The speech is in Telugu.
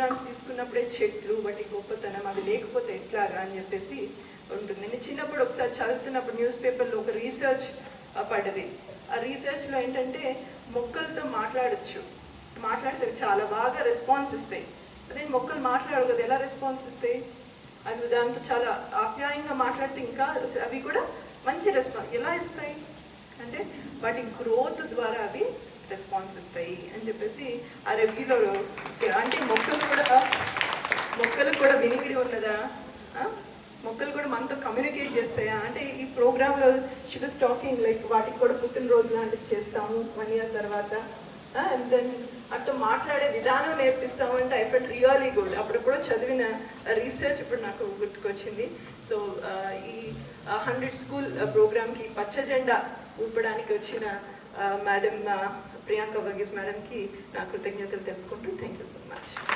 ప్రోగ్రామ్స్ తీసుకున్నప్పుడే చెట్లు వాటి గొప్పతనం అది లేకపోతే ఎట్లాగా అని చెప్పేసి ఉంటుంది నేను చిన్నప్పుడు ఒకసారి చదువుతున్నప్పుడు న్యూస్ పేపర్లో ఒక రీసెర్చ్ పడ్డది ఆ రీసెర్చ్లో ఏంటంటే మొక్కలతో మాట్లాడొచ్చు మాట్లాడితే అవి చాలా బాగా రెస్పాన్స్ ఇస్తాయి అదే మొక్కలు మాట్లాడవు కదా ఎలా రెస్పాన్స్ ఇస్తాయి అవి దాంతో చాలా ఆప్యాయంగా మాట్లాడితే ఇంకా అవి కూడా మంచి రెస్పాన్స్ ఎలా ఇస్తాయి అంటే వాటి గ్రోత్ ద్వారా అవి రెస్పాన్స్ ఇస్తాయి అని చెప్పేసి ఆ రివ్యూలో అంటే మొక్కలు కూడా మొక్కలు కూడా వినికిడి ఉన్నదా ఆ? మొక్కలు కూడా మనతో కమ్యూనికేట్ చేస్తాయా అంటే ఈ ప్రోగ్రాంలో షుగర్ స్టాకింగ్ లైక్ వాటికి కూడా పుట్టినరోజు లాంటివి చేస్తాము వన్ ఇయర్ తర్వాత అండ్ దెన్ అట్లా మాట్లాడే విధానం నేర్పిస్తాము అంటే ఐ ఫెట్ రియలీ గుడ్ అప్పుడు కూడా చదివిన రీసెర్చ్ ఇప్పుడు నాకు గుర్తుకొచ్చింది సో ఈ హండ్రెడ్ స్కూల్ ప్రోగ్రామ్కి పచ్చ జెండా ఊపడానికి వచ్చిన మేడం ప్రియాంక వర్గీస్ మేడంకి నా కృతజ్ఞతలు తెలుపుకుంటూ థ్యాంక్ యూ సో మచ్